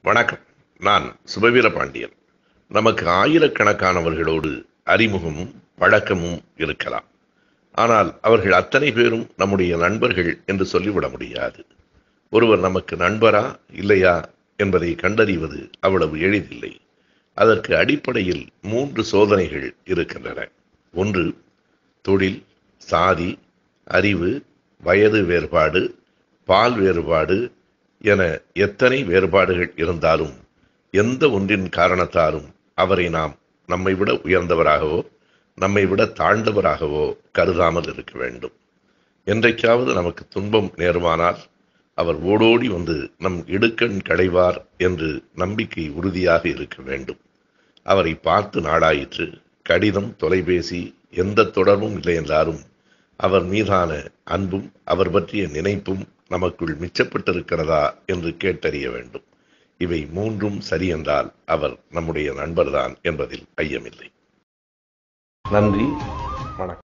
வணக்கம் நான் சுபவீர பாண்டியன் நமக்கு ஆயிரக்கணக்கானவர்களோடு அறிமுகமும் பழக்கமும் இருக்கலாம் ஆனால் அவர்கள் அத்தனை பேரும் நம்முடைய நண்பர்கள் என்று சொல்லிவிட முடியாது ஒருவர் நமக்கு நண்பரா இல்லையா என்பதை கண்டறிவது அவ்வளவு எளிதில்லை அதற்கு அடிப்படையில் மூன்று சோதனைகள் இருக்கின்றன ஒன்று தொழில் சாதி அறிவு வயது வேறுபாடு பால் வேறுபாடு என எத்தனை வேறுபாடுகள் இருந்தாலும் எந்த ஒன்றின் காரணத்தாலும் அவரை நாம் நம்மை விட உயர்ந்தவராகவோ நம்மை விட தாழ்ந்தவராகவோ கருதாமல் இருக்க வேண்டும் என்றைக்காவது நமக்கு துன்பம் நேருமானால் அவர் ஓடோடி வந்து நம் இடுக்கண் களைவார் என்று நம்பிக்கை உறுதியாக இருக்க வேண்டும் அவரை பார்த்து நாடாயிற்று கடிதம் தொலைபேசி எந்த தொடர்பும் இல்லை என்றாலும் அவர் மீதான அன்பும் அவர் பற்றிய நினைப்பும் நமக்குள் மிச்சப்பட்டிருக்கிறதா என்று கேட்டறிய வேண்டும் இவை மூன்றும் சரி என்றால் அவர் நம்முடைய நண்பர்தான் என்பதில் ஐயமில்லை நன்றி வணக்கம்